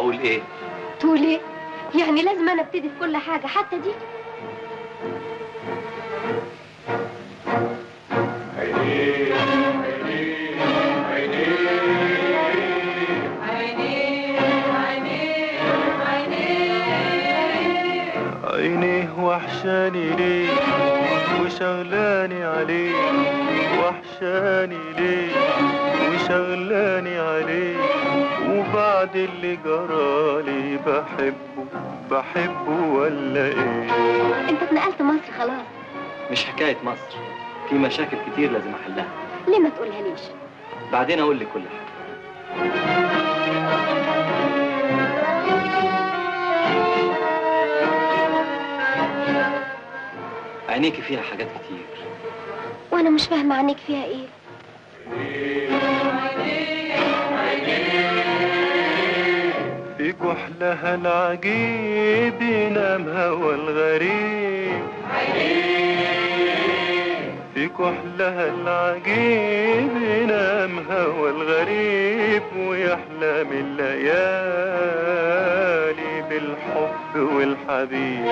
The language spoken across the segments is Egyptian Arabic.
اقول ايه تقول ايه يعني لازم انا ابتدي في كل حاجه حتى دي عينيه وحشاني ليه وشغلاني عليه وحشاني ليه وشغلاني عليه وبعد اللي جرالي بحبه بحبه ولا ايه انت اتنقلت مصر خلاص مش حكايه مصر في مشاكل كتير لازم احلها ليه ما تقولها ليش بعدين اقول لك كل حاجه عينيكي فيها حاجات كتير وانا مش فاهمه عنك فيها ايه في كحلها العجيب ينام هوى الغريب في كحلها العجيب ينام هوى الغريب ويحلم الليالي بالحب والحبيب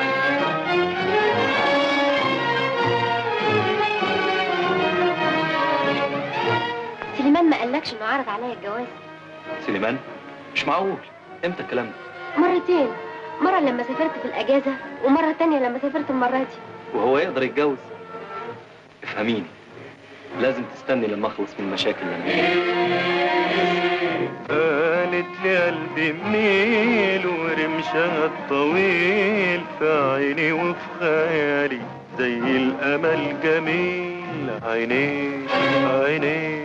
سليمان ما قالكش انه عرض عليا الجواز سليمان مش معقول امتى الكلام ده مرتين مرة لما سافرت في الأجازة ومرة تانية لما سافرت المرة دي وهو يقدر يتجوز افهميني لازم تستني لما اخلص من المشاكل اللي انا فيها. قالت لي قلبي منيل ورمشها الطويل في عيني وفي خيالي زي الامل جميل عيني عيني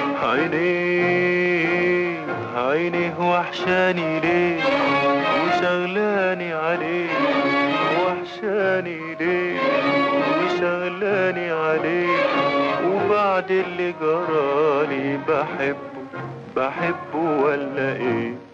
عيني عيني وحشاني ليه وشغلاني عليه وحشاني ليه وشغلاني عليه وبعد اللي جرالي بحبه بحبه ولا ايه